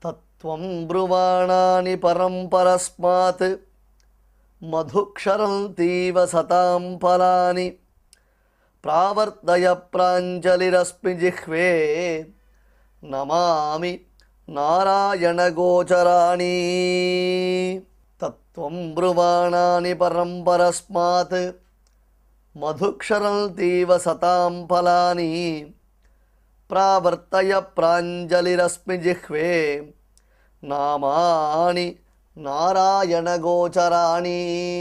तत्त्वं ब्रुवाणानि परं परस्मात् मधुक्षरन्तीव सतां फलानि प्रावर्तय प्राञ्जलिरस्मि जिह्वे नमामि नारायणगोचराणि तत्त्वं ब्रुवाणानि परं परस्मात् मधुक्षरन्तीव सतां फलानि प्रावर्तय प्राञ्जलिरस्मि जिह्वे नामानि நாராயணகோச்சராணி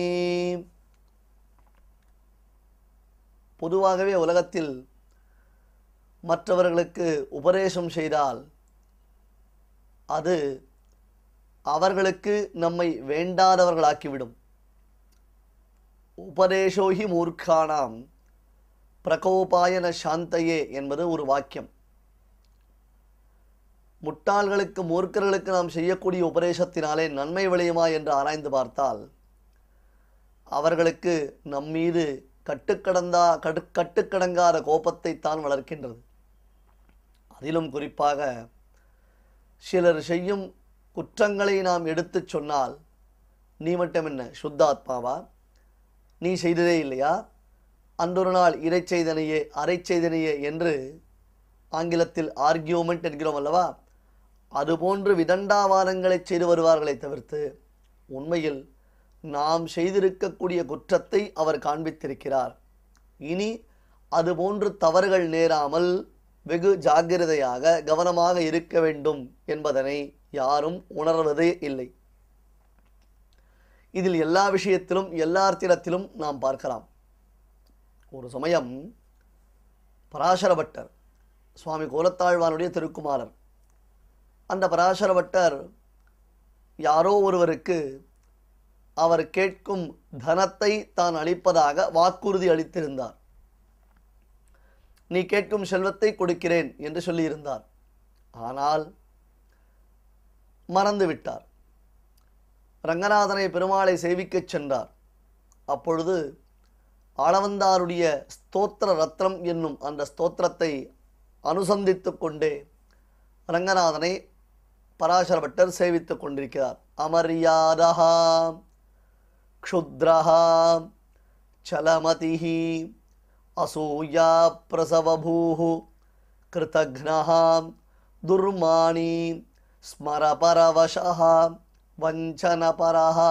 பொதுவாகவே உலகத்தில் மற்றவர்களுக்கு உபதேசம் செய்தால் அது அவர்களுக்கு நம்மை வேண்டாதவர்களாக்கிவிடும் உபதேசோஹி மூர்க்கானாம் பிரகோபாயன சாந்தையே என்பது ஒரு வாக்கியம் முட்டாள்களுக்கு மூர்க்கர்களுக்கு நாம் செய்யக்கூடிய உபதேசத்தினாலே நன்மை விளையுமா என்று ஆராய்ந்து பார்த்தால் அவர்களுக்கு நம்மீது கட்டுக்கடந்தா கடு கட்டுக்கடங்காத கோபத்தை தான் வளர்க்கின்றது அதிலும் குறிப்பாக சிலர் செய்யும் குற்றங்களை நாம் எடுத்துச் சொன்னால் நீ மட்டும் என்ன சுத்தாத்மாவா நீ செய்ததே இல்லையா அன்றொரு நாள் இறை செய்தனையே அரை செய்தனையே என்று ஆங்கிலத்தில் ஆர்கியூமெண்ட் என்கிறோம் அல்லவா அதுபோன்று விதண்டாவாதங்களை செய்து வருவார்களே தவிர்த்து உண்மையில் நாம் செய்திருக்கக்கூடிய குற்றத்தை அவர் காண்பித்திருக்கிறார் இனி அதுபோன்று தவறுகள் நேராமல் வெகு ஜாக்கிரதையாக கவனமாக இருக்க வேண்டும் என்பதனை யாரும் உணர்வதே இல்லை இதில் எல்லா விஷயத்திலும் எல்லாத்திடத்திலும் நாம் பார்க்கலாம் ஒரு சமயம் பராசர பட்டர் சுவாமி கோலத்தாழ்வானுடைய திருக்குமாரர் அந்த பராசர பட்டர் யாரோ ஒருவருக்கு அவர் கேட்கும் தனத்தை தான் அளிப்பதாக வாக்குறுதி அளித்திருந்தார் நீ கேட்கும் செல்வத்தை கொடுக்கிறேன் என்று சொல்லியிருந்தார் ஆனால் மறந்து விட்டார் ரங்கநாதனை பெருமாளை சேவிக்கச் சென்றார் அப்பொழுது ஆளவந்தாருடைய ஸ்தோத்திர ரத்னம் என்னும் அந்த ஸ்தோத்திரத்தை அனுசந்தித்து கொண்டே ரங்கநாதனை பராசர பட்டர் சேவித்துக் கொண்டிருக்கிறார் அமர்யாதா க்ஷுத்ரஹா சலமதிஹி அசூயா பிரசவபூஹு கிருதக்னஹா துர்மாணி ஸ்மரபரவசா வஞ்சனபரஹா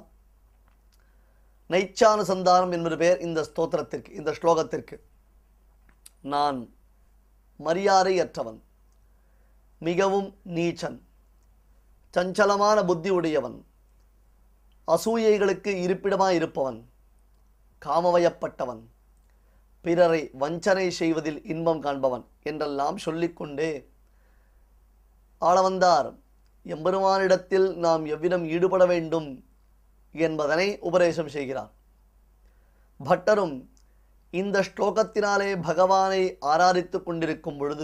நைச்சானுசந்தானம் என்பது பெயர் இந்த ஸ்தோத்திரத்திற்கு இந்த ஸ்லோகத்திற்கு நான் மரியாதையற்றவன் மிகவும் நீச்சன் சஞ்சலமான புத்தி உடையவன் அசூயைகளுக்கு இருப்பிடமாய் இருப்பவன் காமவயப்பட்டவன் பிறரை வஞ்சனை செய்வதில் இன்பம் காண்பவன் என்றெல்லாம் சொல்லிக்கொண்டே ஆளவந்தார் எம்பெருமானிடத்தில் நாம் எவ்விதம் ஈடுபட வேண்டும் என்பதனை உபதேசம் செய்கிறார் பட்டரும் இந்த ஸ்லோகத்தினாலே பகவானை ஆராதித்துக் கொண்டிருக்கும் பொழுது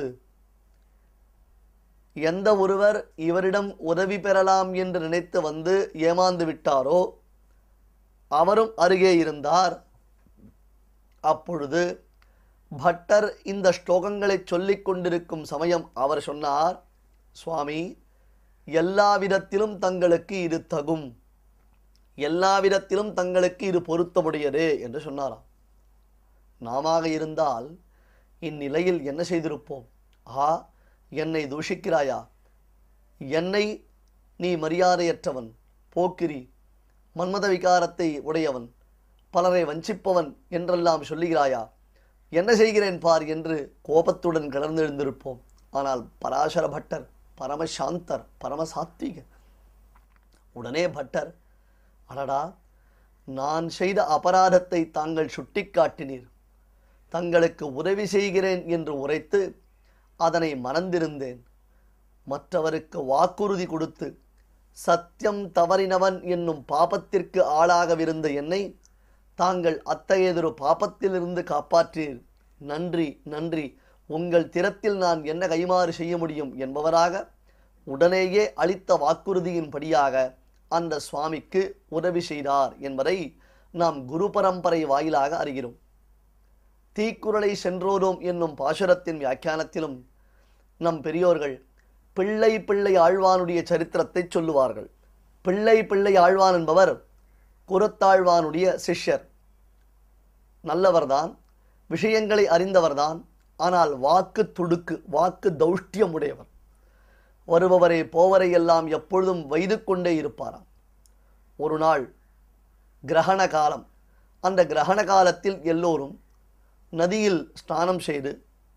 எந்த ஒருவர் இவரிடம் உதவி பெறலாம் என்று நினைத்து வந்து ஏமாந்து விட்டாரோ அவரும் அருகே இருந்தார் அப்பொழுது பட்டர் இந்த ஸ்லோகங்களை சொல்லிக் கொண்டிருக்கும் சமயம் அவர் சொன்னார் சுவாமி எல்லா விதத்திலும் தங்களுக்கு இது தகும் எல்லா விதத்திலும் தங்களுக்கு இது பொருத்தமுடையது என்று சொன்னாராம் நாம இருந்தால் இந்நிலையில் என்ன செய்திருப்போம் ஆ என்னை தூஷிக்கிறாயா என்னை நீ மரியாதையற்றவன் போக்கிரி மன்மத விகாரத்தை உடையவன் பலரை வஞ்சிப்பவன் என்றெல்லாம் சொல்லுகிறாயா என்ன செய்கிறேன் பார் என்று கோபத்துடன் கிளர்ந்தெழுந்திருப்போம் ஆனால் பராசர பட்டர் பரமசாந்தர் பரமசாத்விகர் உடனே பட்டர் அடடா நான் செய்த அபராதத்தை தாங்கள் சுட்டிக்காட்டினீர் தங்களுக்கு உதவி செய்கிறேன் என்று உரைத்து அதனை மறந்திருந்தேன் மற்றவருக்கு வாக்குறுதி கொடுத்து சத்தியம் தவறினவன் என்னும் பாபத்திற்கு ஆளாகவிருந்த என்னை தாங்கள் அத்தகையதொரு பாபத்திலிருந்து காப்பாற்றீர் நன்றி நன்றி உங்கள் திறத்தில் நான் என்ன கைமாறு செய்ய முடியும் என்பவராக உடனேயே அளித்த வாக்குறுதியின்படியாக அந்த சுவாமிக்கு உதவி செய்தார் என்பதை நாம் குரு பரம்பரை வாயிலாக அறிகிறோம் தீக்குறளை சென்றோரோம் என்னும் பாசுரத்தின் வியாக்கியானத்திலும் நம் பெரியோர்கள் பிள்ளை பிள்ளை ஆழ்வானுடைய சரித்திரத்தை சொல்லுவார்கள் பிள்ளை பிள்ளை ஆழ்வான் என்பவர் குரத்தாழ்வானுடைய சிஷ்யர் நல்லவர்தான் விஷயங்களை அறிந்தவர்தான் ஆனால் வாக்கு துடுக்கு வாக்கு தௌஷ்டியம் உடையவர் வருபவரை போவரை எல்லாம் எப்பொழுதும் வைது கொண்டே இருப்பாராம் ஒரு நாள் கிரகண காலம் அந்த கிரகண காலத்தில் எல்லோரும் நதியில் ஸ்நானம் செய்து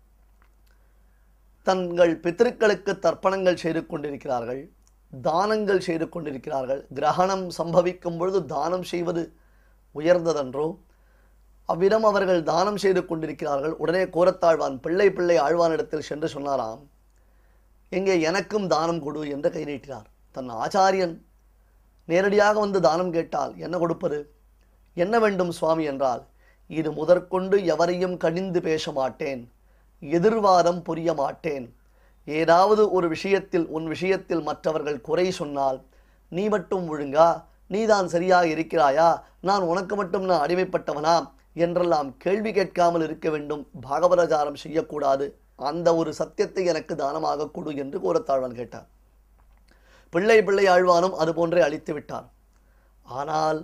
தங்கள் பித்திருக்களுக்கு தர்ப்பணங்கள் செய்து கொண்டிருக்கிறார்கள் தானங்கள் செய்து கொண்டிருக்கிறார்கள் கிரகணம் சம்பவிக்கும் பொழுது தானம் செய்வது உயர்ந்ததன்றோ அவ்விதம் அவர்கள் தானம் செய்து கொண்டிருக்கிறார்கள் உடனே கோரத்தாழ்வான் பிள்ளை பிள்ளை ஆழ்வானிடத்தில் சென்று சொன்னாராம் எங்கே எனக்கும் தானம் கொடு என்று கை நீட்டினார் தன் ஆச்சாரியன் நேரடியாக வந்து தானம் கேட்டால் என்ன கொடுப்பது என்ன வேண்டும் சுவாமி என்றால் இது முதற்கொண்டு எவரையும் கனிந்து பேச மாட்டேன் எதிர்வாதம் புரிய மாட்டேன் ஏதாவது ஒரு விஷயத்தில் உன் விஷயத்தில் மற்றவர்கள் குறை சொன்னால் நீ மட்டும் ஒழுங்கா நீதான் சரியாக இருக்கிறாயா நான் உனக்கு மட்டும் நான் அடிமைப்பட்டவனா என்றெல்லாம் கேள்வி கேட்காமல் இருக்க வேண்டும் பாகவதாச்சாரம் செய்யக்கூடாது அந்த ஒரு சத்தியத்தை எனக்கு தானமாக கொடு என்று கோரத்தாழ்வான் கேட்டார் பிள்ளை பிள்ளை ஆழ்வானும் அது போன்றே அழித்து விட்டார் ஆனால்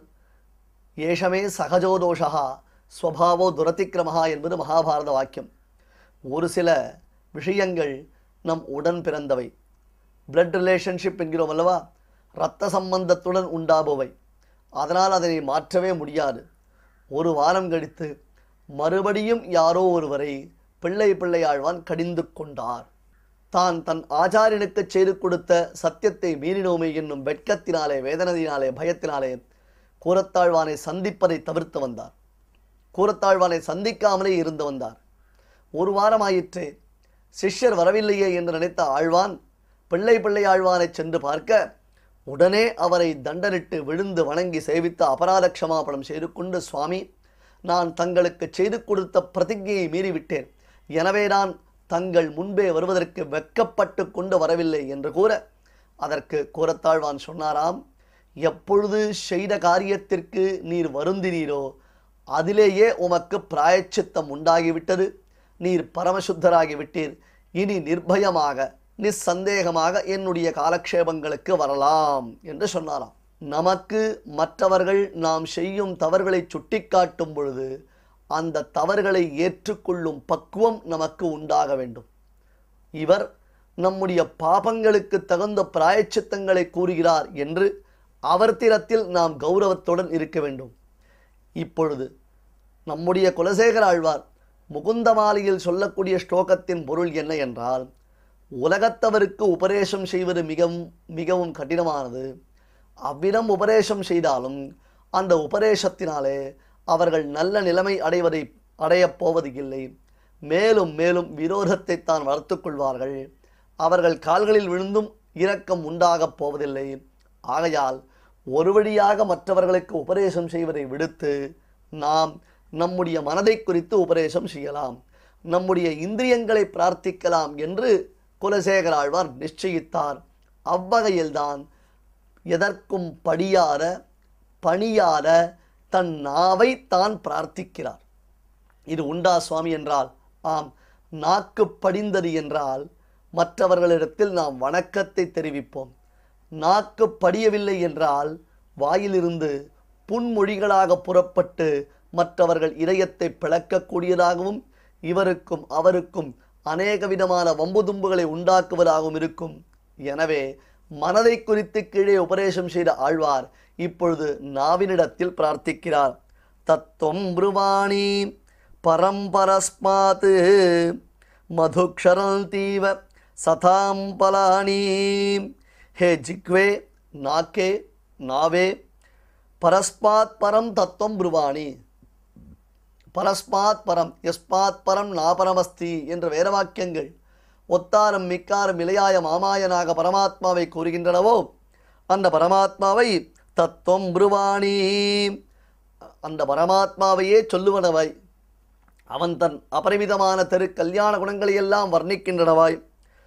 ஏஷமே சகஜோதோஷா ஸ்வபாவோ துரதிக்கிரமஹா என்பது மகாபாரத வாக்கியம் ஒரு சில விஷயங்கள் நம் உடன் பிறந்தவை பிளட் ரிலேஷன்ஷிப் என்கிறோம் அல்லவா இரத்த சம்பந்தத்துடன் உண்டாபவை அதனால் அதனை மாற்றவே முடியாது ஒரு வாரம் கழித்து மறுபடியும் யாரோ ஒருவரை பிள்ளை பிள்ளை ஆழ்வான் கடிந்து கொண்டார் தான் தன் ஆச்சாரியனுக்கு செய்து கொடுத்த சத்தியத்தை மீறினோமே என்னும் வெட்கத்தினாலே வேதனையினாலே பயத்தினாலே கூரத்தாழ்வானை சந்திப்பதை தவிர்த்து வந்தார் கூரத்தாழ்வானை சந்திக்காமலே இருந்து வந்தார் ஒரு வாரம் ஆயிற்றே சிஷ்யர் வரவில்லையே என்று நினைத்த ஆழ்வான் பிள்ளை பிள்ளை ஆழ்வானை சென்று பார்க்க உடனே அவரை தண்டனிட்டு விழுந்து வணங்கி சேவித்து அபராத க்ஷமாபணம் செய்து கொண்டு சுவாமி நான் தங்களுக்கு செய்து கொடுத்த பிரதிஜையை மீறிவிட்டேன் எனவே நான் தங்கள் முன்பே வருவதற்கு வெட்கப்பட்டு கொண்டு வரவில்லை என்று கூற அதற்கு கூறத்தாழ்வான் சொன்னாராம் எப்பொழுது செய்த காரியத்திற்கு நீர் வருந்தினீரோ அதிலேயே உமக்கு பிராயச்சித்தம் உண்டாகிவிட்டது நீர் பரமசுத்தராகி விட்டீர் இனி நிர்பயமாக நிஸ்சந்தேகமாக என்னுடைய காலக்ஷேபங்களுக்கு வரலாம் என்று சொன்னாராம் நமக்கு மற்றவர்கள் நாம் செய்யும் தவறுகளை சுட்டிக்காட்டும் பொழுது அந்த தவறுகளை ஏற்றுக்கொள்ளும் பக்குவம் நமக்கு உண்டாக வேண்டும் இவர் நம்முடைய பாபங்களுக்கு தகுந்த பிராயச்சித்தங்களை கூறுகிறார் என்று அவர் திறத்தில் நாம் கௌரவத்துடன் இருக்க வேண்டும் இப்பொழுது நம்முடைய குலசேகர ஆழ்வார் முகுந்தமாலையில் சொல்லக்கூடிய ஸ்லோகத்தின் பொருள் என்ன என்றால் உலகத்தவருக்கு உபதேசம் செய்வது மிகவும் மிகவும் கடினமானது அவ்விதம் உபதேசம் செய்தாலும் அந்த உபதேசத்தினாலே அவர்கள் நல்ல நிலைமை அடைவதை அடையப் போவது இல்லை மேலும் மேலும் விரோதத்தை தான் வளர்த்து கொள்வார்கள் அவர்கள் கால்களில் விழுந்தும் இரக்கம் உண்டாகப் போவதில்லை ஆகையால் ஒரு வழியாக மற்றவர்களுக்கு உபதேசம் செய்வதை விடுத்து நாம் நம்முடைய மனதை குறித்து உபதேசம் செய்யலாம் நம்முடைய இந்திரியங்களை பிரார்த்திக்கலாம் என்று குலசேகர ஆழ்வார் நிச்சயித்தார் அவ்வகையில்தான் எதற்கும் படியாத பணியாத தன் நாவை தான் பிரார்த்திக்கிறார் இது உண்டா சுவாமி என்றால் ஆம் நாக்கு படிந்தது என்றால் மற்றவர்களிடத்தில் நாம் வணக்கத்தை தெரிவிப்போம் நாக்கு படியவில்லை என்றால் வாயிலிருந்து புன்மொழிகளாக புறப்பட்டு மற்றவர்கள் இதயத்தை பிளக்கக்கூடியதாகவும் இவருக்கும் அவருக்கும் அநேக விதமான வம்பு தும்புகளை உண்டாக்குவதாகவும் இருக்கும் எனவே மனதை குறித்து கீழே உபதேசம் செய்த ஆழ்வார் இப்பொழுது நாவினிடத்தில் பிரார்த்திக்கிறார் தத்துவம் புருவாணி பரம்பரஸ்மாத் மதுக்ஷரந்தீவ சதாம் பலானி ஹே ஜிக்வே நாக்கே நாவே பரஸ்மாத் பரம் தத்துவம் புருவாணி பரஸ்மாத் பரம் எஸ்மாத் பரம் நாபரமஸ்தி என்ற வேதவாக்கியங்கள் ஒத்தாரம் மிக்காரம் இலையாய மாமாயனாக பரமாத்மாவை கூறுகின்றனவோ அந்த பரமாத்மாவை தத்துவம் புருவாணி அந்த பரமாத்மாவையே சொல்லுவனவை அவன் தன் அபரிமிதமான தெரு கல்யாண குணங்களையெல்லாம் வர்ணிக்கின்றனவாய்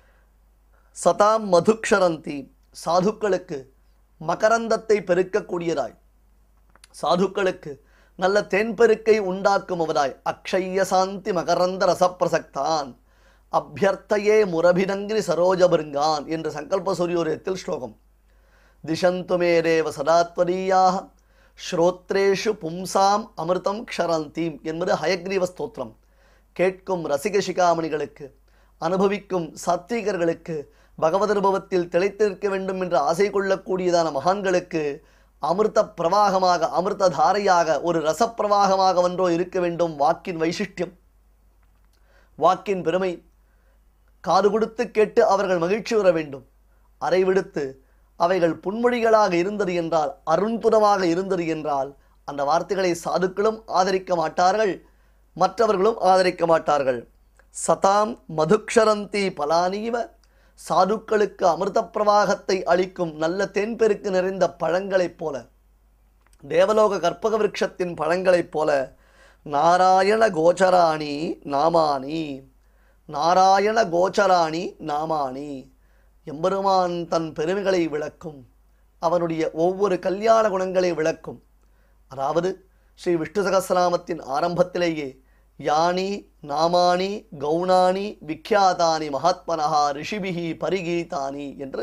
சதாம் மதுக்ஷரந்தி சாதுக்களுக்கு மகரந்தத்தை பெருக்கக்கூடியதாய் சாதுக்களுக்கு நல்ல தென்பெருக்கை உண்டாக்குமவதாய் அக்ஷய சாந்தி மகரந்த ரசப்பிரசக்தான் அபியர்த்தையே முரபினங்கிரி சரோஜபிருங்கான் என்று சங்கல்ப சூரியோதயத்தில் ஸ்லோகம் திசந்து மேரேவ சதாத்வரீயாக ஸ்ரோத்ரேஷு பும்சாம் அமிர்தம் க்ஷரந்தீம் என்பது ஹயக்ரீவ ஸ்தோத்திரம் கேட்கும் ரசிக சிகாமணிகளுக்கு அனுபவிக்கும் சாத்வீகர்களுக்கு பகவதனுபவத்தில் திளைத்திருக்க வேண்டும் என்று ஆசை கொள்ளக்கூடியதான மகான்களுக்கு அமிர்த பிரவாகமாக அமிர்த தாரையாக ஒரு ரசப்பிரவாகமாக ஒன்றோ இருக்க வேண்டும் வாக்கின் வைசிஷ்டியம் வாக்கின் பெருமை காது கொடுத்து கேட்டு அவர்கள் மகிழ்ச்சி வர வேண்டும் அறை விடுத்து அவைகள் புன்மொழிகளாக இருந்தது என்றால் அருண்புறமாக இருந்தது என்றால் அந்த வார்த்தைகளை சாதுக்களும் ஆதரிக்க மாட்டார்கள் மற்றவர்களும் ஆதரிக்க மாட்டார்கள் சதாம் மதுக்ஷரந்தி பலானீவ சாதுக்களுக்கு அமிர்த பிரவாகத்தை அளிக்கும் நல்ல தென்பெருக்கு நிறைந்த பழங்களைப் போல தேவலோக கற்பக விருட்சத்தின் பழங்களைப் போல நாராயண கோச்சராணி நாமானி நாராயண கோச்சராணி நாமானி எம்பெருமான் தன் பெருமைகளை விளக்கும் அவனுடைய ஒவ்வொரு கல்யாண குணங்களை விளக்கும் அதாவது ஸ்ரீ விஷ்ணு சகசிரநாமத்தின் ஆரம்பத்திலேயே யானி நாமானி கௌணானி விக்யாதானி மகாத்மனஹா ரிஷிபிகி பரிகீதானி என்று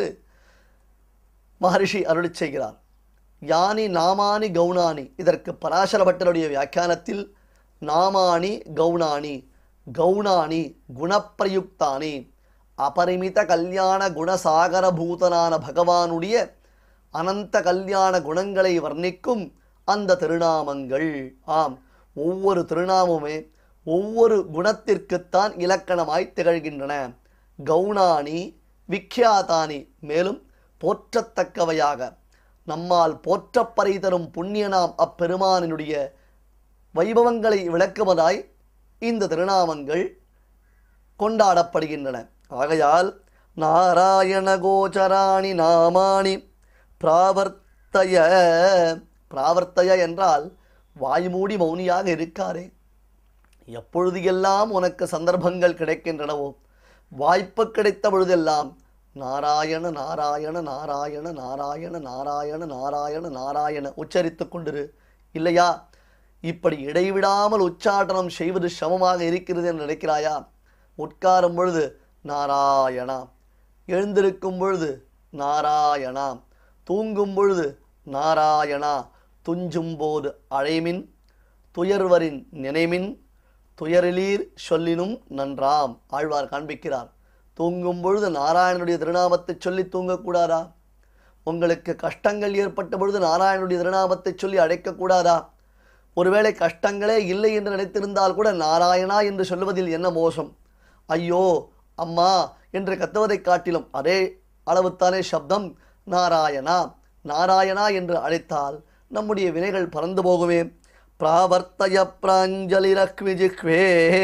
மகரிஷி அருளிச் செய்கிறார் யானி நாமானி கௌணானி இதற்கு பராசர பட்டருடைய வியாக்கியானத்தில் நாமானி கௌணானி கௌணானி குணப்பிரயுக்தானி அபரிமித கல்யாண குணசாகரபூதனான பகவானுடைய அனந்த கல்யாண குணங்களை வர்ணிக்கும் அந்த திருநாமங்கள் ஆம் ஒவ்வொரு திருநாமமே ஒவ்வொரு குணத்திற்குத்தான் இலக்கணமாய் திகழ்கின்றன கௌணானி விக்யாதானி மேலும் போற்றத்தக்கவையாக நம்மால் போற்றப்பறை தரும் புண்ணியனாம் அப்பெருமானினுடைய வைபவங்களை விளக்குவதாய் இந்த திருநாமங்கள் கொண்டாடப்படுகின்றன ஆகையால் நாராயண கோச்சராணி நாமானி பிராவர்த்தய பிராவர்த்தய என்றால் வாய்மூடி மௌனியாக இருக்காரே எப்பொழுது எல்லாம் உனக்கு சந்தர்ப்பங்கள் கிடைக்கின்றனவோ வாய்ப்பு கிடைத்த பொழுதெல்லாம் நாராயண நாராயண நாராயண நாராயண நாராயண நாராயண நாராயண உச்சரித்துக் கொண்டிரு இல்லையா இப்படி இடைவிடாமல் உச்சாடனம் செய்வது சமமாக இருக்கிறது என்று நினைக்கிறாயா உட்காரும் பொழுது நாராயணா எழுந்திருக்கும் பொழுது நாராயணா தூங்கும் பொழுது நாராயணா துஞ்சும் போது அழைமின் துயர்வரின் நினைமின் துயரிலீர் சொல்லினும் நன்றாம் ஆழ்வார் காண்பிக்கிறார் தூங்கும் பொழுது நாராயணனுடைய திருநாமத்தை சொல்லி தூங்கக்கூடாதா உங்களுக்கு கஷ்டங்கள் ஏற்பட்ட பொழுது நாராயணனுடைய திருநாமத்தை சொல்லி அழைக்கக்கூடாதா ஒருவேளை கஷ்டங்களே இல்லை என்று நினைத்திருந்தால் கூட நாராயணா என்று சொல்லுவதில் என்ன மோசம் ஐயோ அம்மா என்று கத்துவதைக் காட்டிலும் அதே அளவுத்தானே சப்தம் நாராயணா நாராயணா என்று அழைத்தால் நம்முடைய வினைகள் பறந்து போகுமே பிராவர்த்தய பிராஞ்சலிரக்விஜிக்வே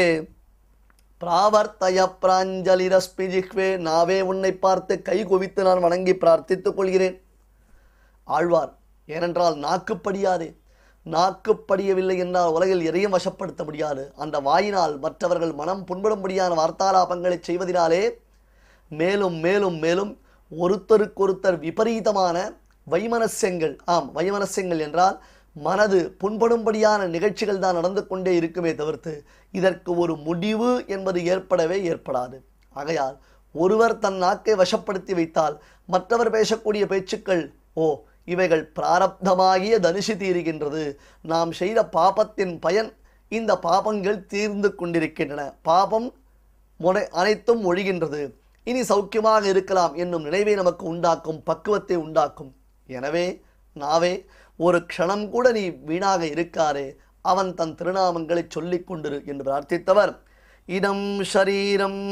பிராவர்த்தய பிராஞ்சலிரஸ்மி ஜிஹ்வே நாவே உன்னை பார்த்து கை குவித்து நான் வணங்கி பிரார்த்தித்துக் கொள்கிறேன் ஆழ்வார் ஏனென்றால் நாக்குப்படியாதே நாக்குப்படியவில்லை என்றால் உலகில் எதையும் வசப்படுத்த முடியாது அந்த வாயினால் மற்றவர்கள் மனம் புண்படும்படியான வார்த்தாலாபங்களை செய்வதினாலே மேலும் மேலும் மேலும் ஒருத்தருக்கொருத்தர் விபரீதமான வைமனஸ்யங்கள் ஆம் வைமனஸ்யங்கள் என்றால் மனது புண்படும்படியான நிகழ்ச்சிகள் தான் நடந்து கொண்டே இருக்குமே தவிர்த்து இதற்கு ஒரு முடிவு என்பது ஏற்படவே ஏற்படாது ஆகையால் ஒருவர் தன் நாக்கை வசப்படுத்தி வைத்தால் மற்றவர் பேசக்கூடிய பேச்சுக்கள் ஓ இவைகள் பிராரப்தமாகிய தனுஷி தீருகின்றது நாம் செய்த பாபத்தின் பயன் இந்த பாபங்கள் தீர்ந்து கொண்டிருக்கின்றன பாபம் முறை அனைத்தும் ஒழிகின்றது இனி சௌக்கியமாக இருக்கலாம் என்னும் நினைவை நமக்கு உண்டாக்கும் பக்குவத்தை உண்டாக்கும் எனவே நாவே ஒரு க்ஷணம் கூட நீ வீணாக இருக்காரே அவன் தன் திருநாமங்களை சொல்லிக் கொண்டிரு என்று பிரார்த்தித்தவர் இதம் ஷரீரம்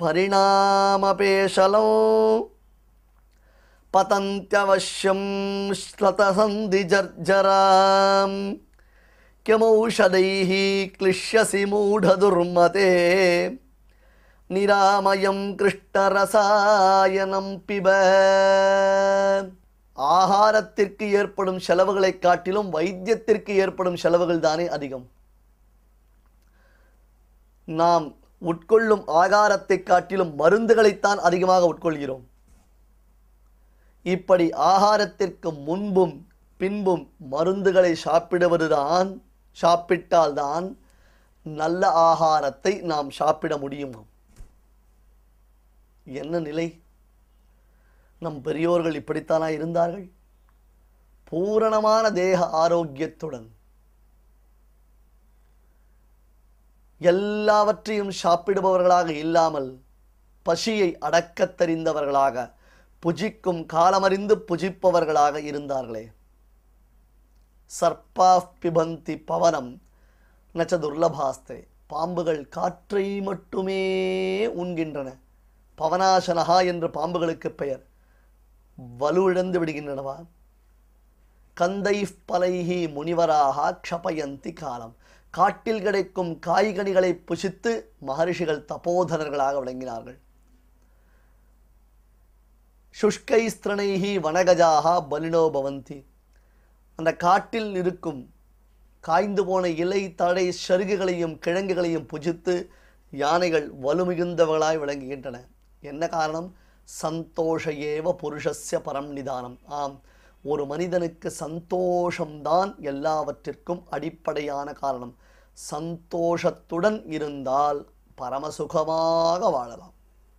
பரிணாமபேஷலம் பதந்தியவசியம் ஸ்லதசந்திஜர்ஜராம் கியமௌஷதைः क्लिश्यसि मूढदुर्मते நிராமயம் கிருஷ்ணரசாயனம் பிப ஆகாரத்திற்கு ஏற்படும் செலவுகளை காட்டிலும் வைத்தியத்திற்கு ஏற்படும் செலவுகள் தானே அதிகம் நாம் உட்கொள்ளும் ஆகாரத்தை காட்டிலும் மருந்துகளைத்தான் அதிகமாக உட்கொள்கிறோம் இப்படி ஆகாரத்திற்கு முன்பும் பின்பும் மருந்துகளை சாப்பிடுவதுதான் சாப்பிட்டால்தான் நல்ல ஆகாரத்தை நாம் சாப்பிட முடியும் என்ன நிலை நம் பெரியோர்கள் இப்படித்தானா இருந்தார்கள் பூரணமான தேக ஆரோக்கியத்துடன் எல்லாவற்றையும் சாப்பிடுபவர்களாக இல்லாமல் பசியை அடக்கத் தெரிந்தவர்களாக புஜிக்கும் காலமறிந்து புஜிப்பவர்களாக இருந்தார்களே சர்ப்பா பிபந்தி பவனம் நச்ச துர்லபாஸ்தே பாம்புகள் காற்றை மட்டுமே உண்கின்றன பவனாசனகா என்று பாம்புகளுக்கு பெயர் வலுவிழந்து விடுகின்றனவா கந்தை பலைஹி முனிவராக க்ஷபயந்தி காலம் காட்டில் கிடைக்கும் காய்கனிகளை புசித்து மகரிஷிகள் தபோதனர்களாக விளங்கினார்கள் சுஷ்கை ஸ்திரணைஹி வனகஜாக பலினோ பவந்தி அந்த காட்டில் இருக்கும் காய்ந்து போன இலை தடை சருகுகளையும் கிழங்குகளையும் புஜித்து யானைகள் வலுமிகுந்தவர்களாய் விளங்குகின்றன என்ன காரணம் சந்தோஷ ஏவ புருஷஸ்ய பரம் நிதானம் ஆம் ஒரு மனிதனுக்கு சந்தோஷம்தான் எல்லாவற்றிற்கும் அடிப்படையான காரணம் சந்தோஷத்துடன் இருந்தால் பரமசுகமாக வாழலாம்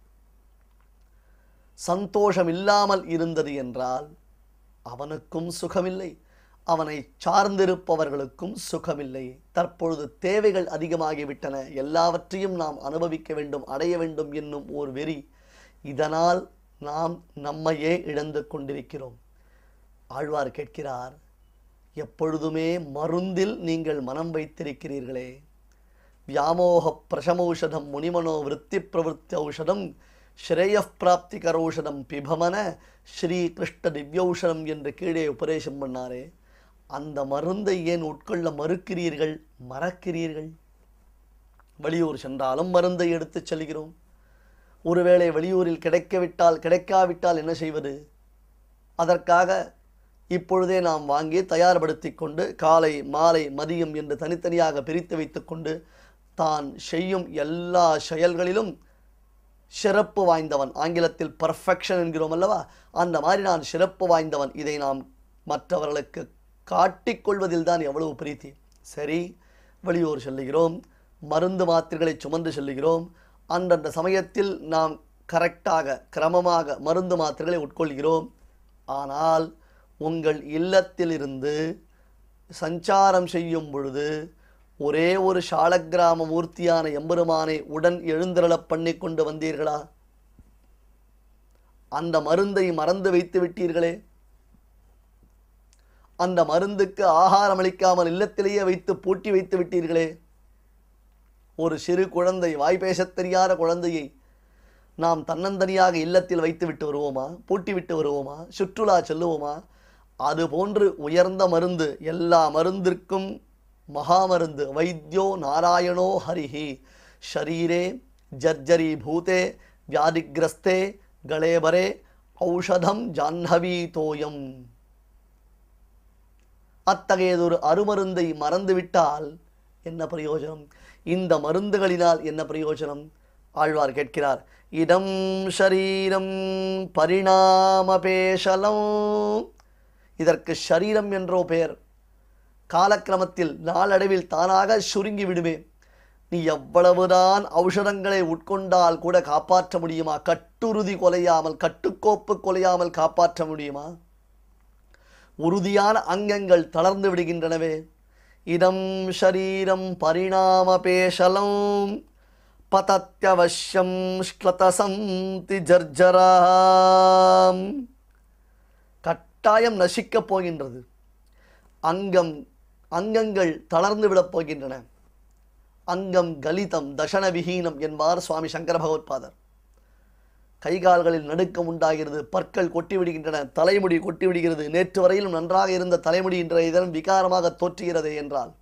சந்தோஷம் இல்லாமல் இருந்தது என்றால் அவனுக்கும் சுகமில்லை அவனை சார்ந்திருப்பவர்களுக்கும் சுகமில்லை தற்பொழுது தேவைகள் அதிகமாகிவிட்டன எல்லாவற்றையும் நாம் அனுபவிக்க வேண்டும் அடைய வேண்டும் என்னும் ஒரு வெறி இதனால் நாம் நம்மையே இழந்து கொண்டிருக்கிறோம் ஆழ்வார் கேட்கிறார் எப்பொழுதுமே மருந்தில் நீங்கள் மனம் வைத்திருக்கிறீர்களே வியாமோக பிரசமௌஷதம் முனிமனோ விருத்தி பிரவருத்தி ஔஷதம் ஸ்ரேய பிராப்தி கரோஷதம் பிபமன ஸ்ரீ கிருஷ்ண திவ்யௌஷதம் என்று கீழே உபதேசம் பண்ணாரே அந்த மருந்தை ஏன் உட்கொள்ள மறுக்கிறீர்கள் மறக்கிறீர்கள் வெளியூர் சென்றாலும் மருந்தை எடுத்துச் செல்கிறோம் ஒருவேளை வெளியூரில் கிடைக்கவிட்டால் கிடைக்காவிட்டால் என்ன செய்வது அதற்காக இப்பொழுதே நாம் வாங்கி தயார்படுத்தி கொண்டு காலை மாலை மதியம் என்று தனித்தனியாக பிரித்து வைத்துக்கொண்டு தான் செய்யும் எல்லா செயல்களிலும் சிறப்பு வாய்ந்தவன் ஆங்கிலத்தில் பர்ஃபெக்ஷன் என்கிறோம் அல்லவா அந்த மாதிரி நான் சிறப்பு வாய்ந்தவன் இதை நாம் மற்றவர்களுக்கு காட்டிக்கொள்வதில் தான் எவ்வளவு பிரீத்தி சரி வெளியூர் செல்லுகிறோம் மருந்து மாத்திரைகளை சுமந்து செல்லுகிறோம் அந்தந்த சமயத்தில் நாம் கரெக்டாக கிரமமாக மருந்து மாத்திரைகளை உட்கொள்கிறோம் ஆனால் உங்கள் இல்லத்திலிருந்து சஞ்சாரம் செய்யும் பொழுது ஒரே ஒரு சாலக்கிராம மூர்த்தியான எம்பெருமானை உடன் எழுந்தருளப் பண்ணி கொண்டு வந்தீர்களா அந்த மருந்தை மறந்து வைத்து விட்டீர்களே அந்த மருந்துக்கு ஆகாரம் அளிக்காமல் இல்லத்திலேயே வைத்து பூட்டி வைத்து விட்டீர்களே ஒரு சிறு குழந்தை வாய் பேசத் தெரியாத குழந்தையை நாம் தன்னந்தனியாக இல்லத்தில் வைத்து விட்டு வருவோமா பூட்டி விட்டு வருவோமா சுற்றுலா செல்லுவோமா அது போன்று உயர்ந்த மருந்து எல்லா மருந்திற்கும் மகாமருந்து வைத்தியோ நாராயணோ ஹரிஹி ஷரீரே ஜர்ஜரி பூதே வியாதிகிரஸ்தே கலேபரே ஔஷதம் ஜாஹ்னவி தோயம் அத்தகையதொரு அருமருந்தை மறந்துவிட்டால் என்ன பிரயோஜனம் இந்த மருந்துகளினால் என்ன பிரயோஜனம் ஆழ்வார் கேட்கிறார் இதம் ஷரீரம் பரிணாமபேஷலம் இதற்கு ஷரீரம் என்றோ பெயர் காலக்கிரமத்தில் நாளடைவில் தானாக சுருங்கி விடுமே நீ எவ்வளவுதான் ஔஷதங்களை உட்கொண்டால் கூட காப்பாற்ற முடியுமா கட்டுறுதி கொலையாமல் கட்டுக்கோப்பு கொலையாமல் காப்பாற்ற முடியுமா உறுதியான அங்கங்கள் தளர்ந்து விடுகின்றனவே இதம் ஷரீரம் பரிணாமபேஷலம் பதத்யவசியம் ஸ்க்லதசந்தி ஜர்ஜராம் கட்டாயம் நசிக்கப் போகின்றது அங்கம் அங்கங்கள் தளர்ந்து விடப் போகின்றன அங்கம் கலிதம் தசன விஹீனம் என்பார் சுவாமி சங்கர பகவத்பாதர் கைகால்களில் நடுக்கம் உண்டாகிறது பற்கள் கொட்டி விடுகின்றன தலைமுடி கொட்டி விடுகிறது நேற்று வரையிலும் நன்றாக இருந்த தலைமுடி இன்றைய தினம் விகாரமாக தோற்றுகிறது என்றால்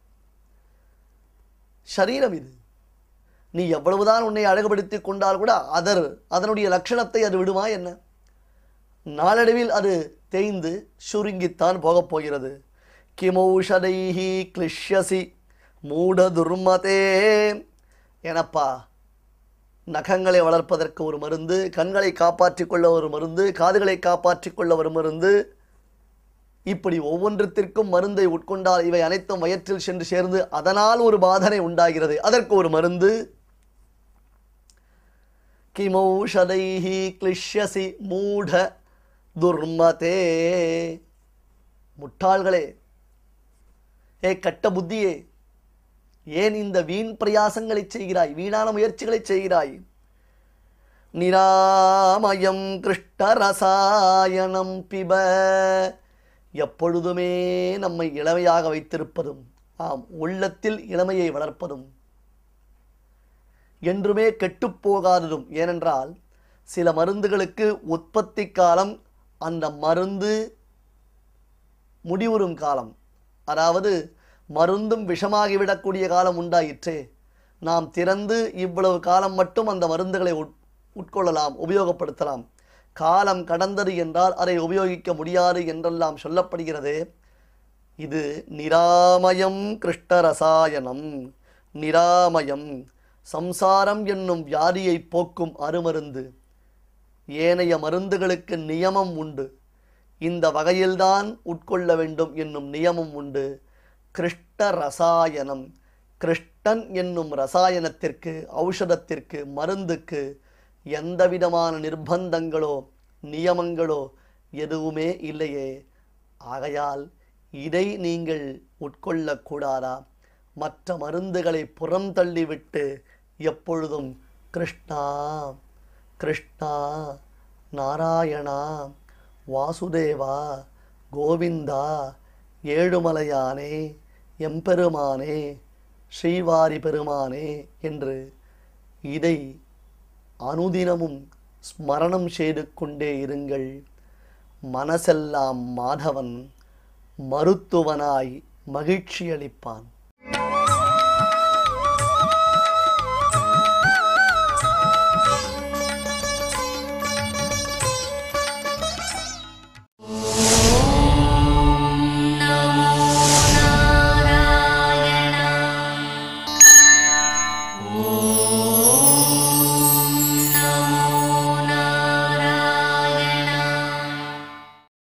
சரீரம் இது நீ எவ்வளவுதான் உன்னை அழகுபடுத்தி கொண்டால் கூட அதர் அதனுடைய லட்சணத்தை அது விடுமா என்ன நாளடைவில் அது தேய்ந்து சுருங்கித்தான் போகப் போகிறது கிமௌஷதைஹி கிளிஷ்யசி மூட துர்மதே எனப்பா நகங்களை வளர்ப்பதற்கு ஒரு மருந்து கண்களை காப்பாற்றிக் கொள்ள ஒரு மருந்து காதுகளை காப்பாற்றிக் கொள்ள ஒரு மருந்து இப்படி ஒவ்வொன்றத்திற்கும் மருந்தை உட்கொண்டால் இவை அனைத்தும் வயிற்றில் சென்று சேர்ந்து அதனால் ஒரு பாதனை உண்டாகிறது அதற்கு ஒரு மருந்து கிமௌஷதைஹி கிளிஷ்யசி மூட துர்மதே முட்டாள்களே ஏ கட்ட புத்தியே ஏன் இந்த வீண் பிரயாசங்களை செய்கிறாய் வீணான முயற்சிகளை செய்கிறாய் நிராமயம் கிருஷ்ணரசாயனம் பிப எப்பொழுதுமே நம்மை இளமையாக வைத்திருப்பதும் ஆம் உள்ளத்தில் இளமையை வளர்ப்பதும் என்றுமே கெட்டுப்போகாததும் ஏனென்றால் சில மருந்துகளுக்கு உற்பத்தி காலம் அந்த மருந்து முடிவுறும் காலம் அதாவது மருந்தும் விஷமாகிவிடக்கூடிய காலம் உண்டாயிற்றே நாம் திறந்து இவ்வளவு காலம் மட்டும் அந்த மருந்துகளை உட் உட்கொள்ளலாம் உபயோகப்படுத்தலாம் காலம் கடந்தது என்றால் அதை உபயோகிக்க முடியாது என்றெல்லாம் சொல்லப்படுகிறது இது நிராமயம் கிருஷ்ணரசாயனம் நிராமயம் சம்சாரம் என்னும் வியாதியை போக்கும் அருமருந்து ஏனைய மருந்துகளுக்கு நியமம் உண்டு இந்த வகையில்தான் உட்கொள்ள வேண்டும் என்னும் நியமம் உண்டு கிருஷ்ண ரசாயனம் கிருஷ்ணன் என்னும் ரசாயனத்திற்கு ஔஷதத்திற்கு மருந்துக்கு எந்தவிதமான நிர்பந்தங்களோ நியமங்களோ எதுவுமே இல்லையே ஆகையால் இதை நீங்கள் உட்கொள்ளக்கூடாதா மற்ற மருந்துகளை புறம் தள்ளிவிட்டு எப்பொழுதும் கிருஷ்ணா கிருஷ்ணா நாராயணா வாசுதேவா கோவிந்தா ஏழுமலையானே எம்பெருமானே ஸ்ரீவாரி பெருமானே என்று இதை அனுதினமும் ஸ்மரணம் செய்து கொண்டே இருங்கள் மனசெல்லாம் மாதவன் மருத்துவனாய் மகிழ்ச்சியளிப்பான்